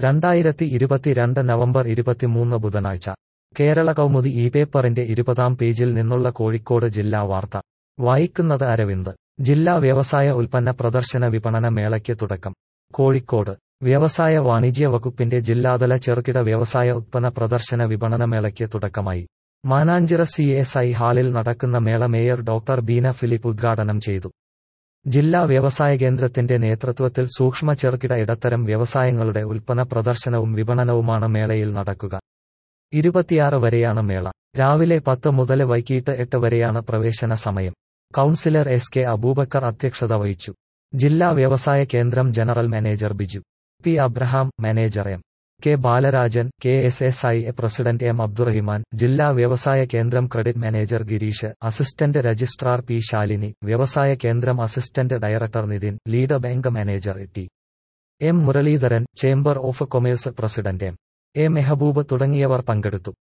രണ്ടായിരത്തി ഇരുപത്തിരണ്ട് നവംബർ ഇരുപത്തിമൂന്ന് ബുധനാഴ്ച കേരള കൗമുദി ഈ പേപ്പറിന്റെ ഇരുപതാം പേജിൽ നിന്നുള്ള കോഴിക്കോട് ജില്ലാ വാർത്ത വായിക്കുന്നത് അരവിന്ദ് ജില്ലാ വ്യവസായ ഉൽപ്പന്ന പ്രദർശന വിപണന മേളയ്ക്ക് തുടക്കം കോഴിക്കോട് വ്യവസായ വാണിജ്യ വകുപ്പിന്റെ ജില്ലാതല ചെറുകിട വ്യവസായ ഉത്പന്ന പ്രദർശന വിപണന മേളയ്ക്ക് തുടക്കമായി മാനാഞ്ചിറ സി എസ് ഐ ഹാളിൽ നടക്കുന്ന മേള മേയർ ഡോക്ടർ ബീന ഫിലിപ്പ് ഉദ്ഘാടനം ചെയ്തു ജില്ലാ വ്യവസായ കേന്ദ്രത്തിന്റെ നേതൃത്വത്തിൽ സൂക്ഷ്മ ചെറുകിട ഇടത്തരം വ്യവസായങ്ങളുടെ ഉൽപ്പന്ന പ്രദർശനവും വിപണനവുമാണ് മേളയിൽ നടക്കുക ഇരുപത്തിയാറ് വരെയാണ് മേള രാവിലെ പത്ത് മുതൽ വൈകിട്ട് എട്ട് വരെയാണ് പ്രവേശന സമയം കൗൺസിലർ എസ് കെ അബൂബക്കർ അധ്യക്ഷത വഹിച്ചു ജില്ലാ വ്യവസായ കേന്ദ്രം general manager Biju P Abraham manager M K Balarajan K S S I A president M Abdurahiman ജില്ലാ വ്യവസായ കേന്ദ്രം credit manager Girish assistant registrar P Shalini വ്യവസായ കേന്ദ്രം assistant director Nithin lead bank manager T M Muraleedharan chamber of commerce president M A Mehaboob തുടങ്ങിയവർ പങ്കെടുത്തു